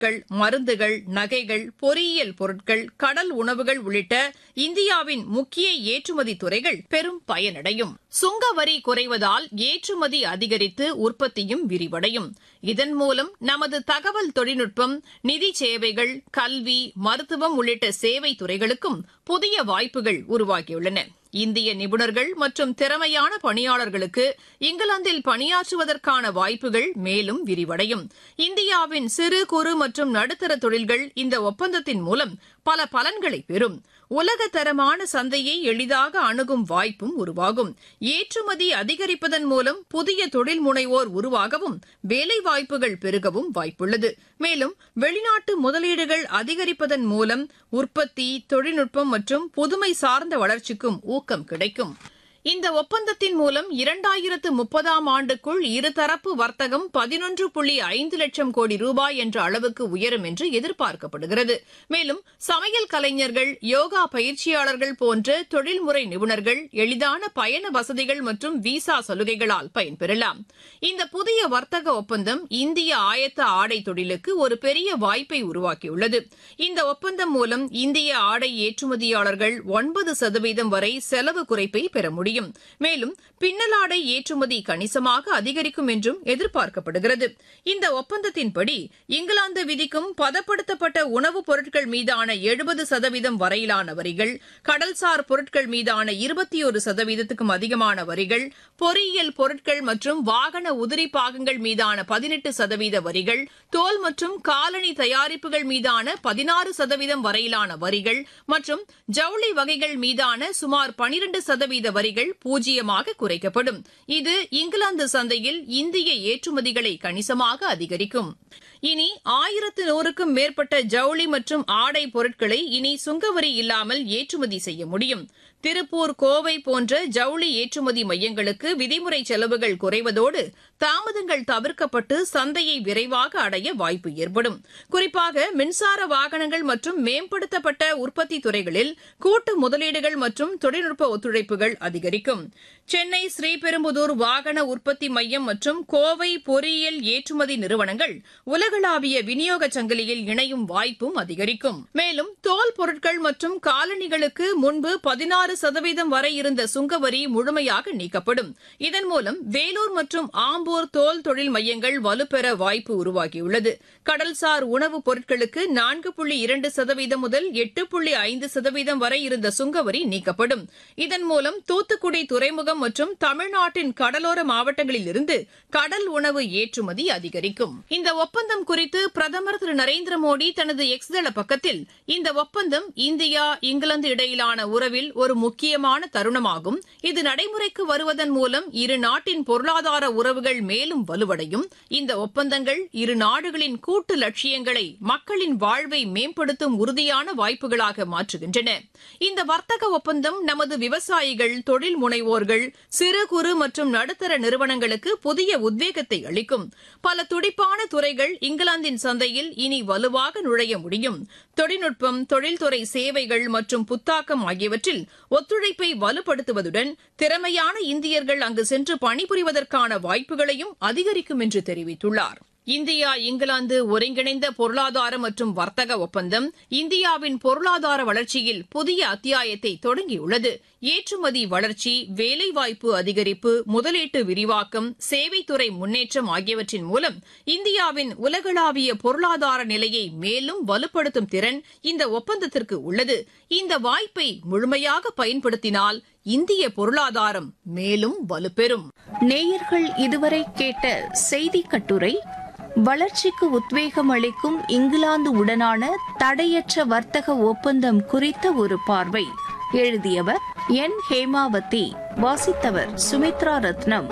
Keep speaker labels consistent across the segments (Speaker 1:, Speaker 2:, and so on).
Speaker 1: பொருட்கள் மருந்துகள் நகைகள் பொறியியல் பொருட்கள் கடல் உணவுகள் உள்ளிட்ட இந்தியாவின் முக்கிய ஏற்றுமதி துறைகள் பெரும் பயனடையும் சுங்க வரி குறைவதால் ஏற்றுமதி அதிகரித்து உற்பத்தியும் விரிவடையும் இதன் மூலம் நமது தகவல் தொழில்நுட்பம் நிதி சேவைகள் கல்வி மருத்துவம் உள்ளிட்ட சேவை துறைகளுக்கும் புதிய வாய்ப்புகள் உருவாகியுள்ளன இந்திய நிபுணர்கள் மற்றும் திறமையான பணியாளர்களுக்கு இங்கிலாந்தில் பணியாற்றுவதற்கான வாய்ப்புகள் மேலும் விரிவடையும் இந்தியாவின் சிறு குறு மற்றும் நடுத்தர தொழில்கள் இந்த ஒப்பந்தத்தின் மூலம் பல பலன்களை பெறும் உலகத்தரமான சந்தையை எளிதாக அணுகும் வாய்ப்பும் உருவாகும் ஏற்றுமதி அதிகரிப்பதன் மூலம் புதிய தொழில் முனைவோர் உருவாகவும் வேலைவாய்ப்புகள் பெருகவும் வாய்ப்புள்ளது மேலும் வெளிநாட்டு முதலீடுகள் அதிகரிப்பதன் மூலம் உற்பத்தி தொழில்நுட்பம் மற்றும் புதுமை சார்ந்த வளர்ச்சிக்கும் ஊக்கம் கிடைக்கும் இந்த ஒப்பந்தத்தின் மூலம் இரண்டாயிரத்து முப்பதாம் ஆண்டுக்குள் இருதரப்பு வர்த்தகம் பதினொன்று புள்ளி ஐந்து லட்சம் கோடி ரூபாய் என்ற அளவுக்கு உயரும் என்று எதிர்பார்க்கப்படுகிறது மேலும் சமையல் கலைஞர்கள் யோகா பயிற்சியாளர்கள் போன்ற தொழில்முறை நிபுணர்கள் எளிதான பயண வசதிகள் மற்றும் விசா சலுகைகளால் பயன்பெறலாம் இந்த புதிய வர்த்தக ஒப்பந்தம் இந்திய ஆயத்த ஆடை தொழிலுக்கு ஒரு பெரிய வாய்ப்பை உருவாக்கியுள்ளது இந்த ஒப்பந்தம் மூலம் இந்திய ஆடை ஏற்றுமதியாளர்கள் ஒன்பது சதவீதம் வரை செலவு குறைப்பை பெற முடியும் முடியும் மேலும் பின்னலாடை ஏற்றுமதி கணிசமாக அதிகரிக்கும் என்றும் எதிர்பார்க்கப்படுகிறது இந்த ஒப்பந்தத்தின்படி இங்கிலாந்து விதிக்கும் பதப்படுத்தப்பட்ட உணவுப் பொருட்கள் மீதான எழுபது சதவீதம் வரையிலான வரிகள் கடல்சார் பொருட்கள் மீதான இருபத்தி ஒரு சதவீதத்துக்கும் அதிகமான வரிகள் பொறியியல் பொருட்கள் மற்றும் வாகன உதிரி பாகங்கள் மீதான பதினெட்டு சதவீத வரிகள் தோல் மற்றும் காலணி தயாரிப்புகள் மீதான பதினாறு சதவீதம் வரையிலான வரிகள் மற்றும் ஜவுளி வகைகள் மீதான சுமார் பனிரண்டு சதவீத வரிகள் பூஜ்ஜியமாக குறைக்கப்படும் இது இங்கிலாந்து சந்தையில் இந்திய ஏற்றுமதிகளை கணிசமாக அதிகரிக்கும் இனி ஆயிரத்து நூறுக்கும் மேற்பட்ட ஜவுளி மற்றும் ஆடை பொருட்களை இனி சுங்கவரி இல்லாமல் ஏற்றுமதி செய்ய முடியும் திருப்பூர் கோவை போன்ற ஜவுளி ஏற்றுமதி மையங்களுக்கு விதிமுறை செலவுகள் குறைவதோடு தாமதங்கள் தவிர்க்கப்பட்டு சந்தையை விரைவாக அடைய வாய்ப்பு ஏற்படும் குறிப்பாக மின்சார வாகனங்கள் மற்றும் மேம்படுத்தப்பட்ட உற்பத்தி துறைகளில் கூட்டு முதலீடுகள் மற்றும் தொழில்நுட்ப ஒத்துழைப்புகள் அதிகரிக்கும் சென்னை ஸ்ரீபெரும்புதூர் வாகன உற்பத்தி மையம் மற்றும் கோவை பொறியியல் ஏற்றுமதி நிறுவனங்கள் உலகளாவிய விநியோக சங்கிலியில் இணையும் வாய்ப்பும் அதிகரிக்கும் மேலும் தோல் பொருட்கள் மற்றும் காலணிகளுக்கு முன்பு பதினாறு சதவீதம் வரை இருந்த சுங்கவரி முழுமையாக நீக்கப்படும் இதன் மூலம் வேலூர் மற்றும் ஆம்பூர் தோல் தொழில் மையங்கள் வலுப்பெற வாய்ப்பு உருவாகியுள்ளது கடல்சார் உணவுப் பொருட்களுக்கு நான்கு புள்ளி இரண்டு சதவீதம் முதல் எட்டு புள்ளி ஐந்து சதவீதம் வரை இருந்த சுங்கவரி நீக்கப்படும் இதன் மூலம் தூத்துக்குடி துறைமுகம் மற்றும் தமிழ்நாட்டின் கடலோர மாவட்டங்களில் இருந்து கடல் உணவு ஏற்றுமதி அதிகரிக்கும் இந்த ஒப்பந்தம் குறித்து பிரதமர் திரு நரேந்திர மோடி தனது எக்ஸ் தள பக்கத்தில் இந்த ஒப்பந்தம் இந்தியா இங்கிலாந்து இடையிலான உறவில் ஒரு முக்கியமான தருணமாகும் இது நடைமுறைக்கு வருவதன் மூலம் இரு நாட்டின் பொருளாதார உறவுகள் மேலும் வலுவடையும் இந்த ஒப்பந்தங்கள் இரு நாடுகளின் கூட்டு லட்சியங்களை மக்களின் வாழ்வை மேம்படுத்தும் உறுதியான வாய்ப்புகளாக மாற்றுகின்றன இந்த வர்த்தக ஒப்பந்தம் நமது விவசாயிகள் தொழில் முனைவோர்கள் சிறு குறு மற்றும் நடுத்தர நிறுவனங்களுக்கு புதிய உத்வேகத்தை அளிக்கும் பல துடிப்பான துறைகள் இங்கிலாந்தின் சந்தையில் இனி வலுவாக நுழைய முடியும் தொழில்நுட்பம் தொழில்துறை சேவைகள் மற்றும் புத்தாக்கம் ஆகியவற்றில் ஒத்துழைப்பை வலுப்படுத்துவதுடன் திறமையான இந்தியர்கள் அங்கு சென்று பணிபுரிவதற்கான வாய்ப்புகளையும் அதிகரிக்கும் என்று தெரிவித்துள்ளார் இந்தியா இங்கிலாந்து ஒருங்கிணைந்த பொருளாதார மற்றும் வர்த்தக ஒப்பந்தம் இந்தியாவின் பொருளாதார வளர்ச்சியில் புதிய அத்தியாயத்தை தொடங்கியுள்ளது ஏற்றுமதி வளர்ச்சி வேலைவாய்ப்பு அதிகரிப்பு முதலீட்டு விரிவாக்கம் சேவைத்துறை முன்னேற்றம் ஆகியவற்றின் மூலம் இந்தியாவின் உலகளாவிய பொருளாதார நிலையை மேலும் வலுப்படுத்தும் திறன் இந்த ஒப்பந்தத்திற்கு உள்ளது இந்த வாய்ப்பை முழுமையாக பயன்படுத்தினால் இந்திய பொருளாதாரம் மேலும் வலுப்பெறும்
Speaker 2: நேயர்கள் இதுவரை கேட்ட செய்தி கட்டுரை வளர்ச்சிக்கு உத்வேகம் அளிக்கும் இங்கிலாந்து உடனான தடையற்ற வர்த்தக ஒப்பந்தம் குறித்த ஒரு பார்வை எழுதியவர் என் ஹேமாவதி வாசித்தவர் சுமித்ரா ரத்னம்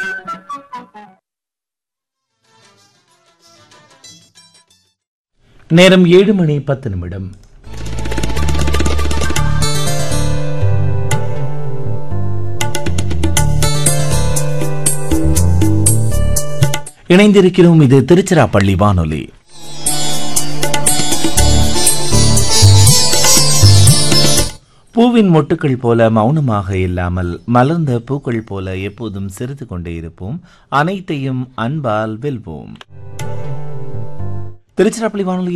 Speaker 3: நேரம் ஏழு மணி பத்து நிமிடம் இணைந்திருக்கிறோம் இது திருச்சிராப்பள்ளி வானொலி பூவின் மொட்டுக்கள் போல மௌனமாக இல்லாமல் மலர்ந்த பூக்கள் போல எப்போதும் சிரித்து கொண்டே இருப்போம் அனைத்தையும் அன்பால் வெல்வோம் திருச்சிராப்பள்ளி வானொலி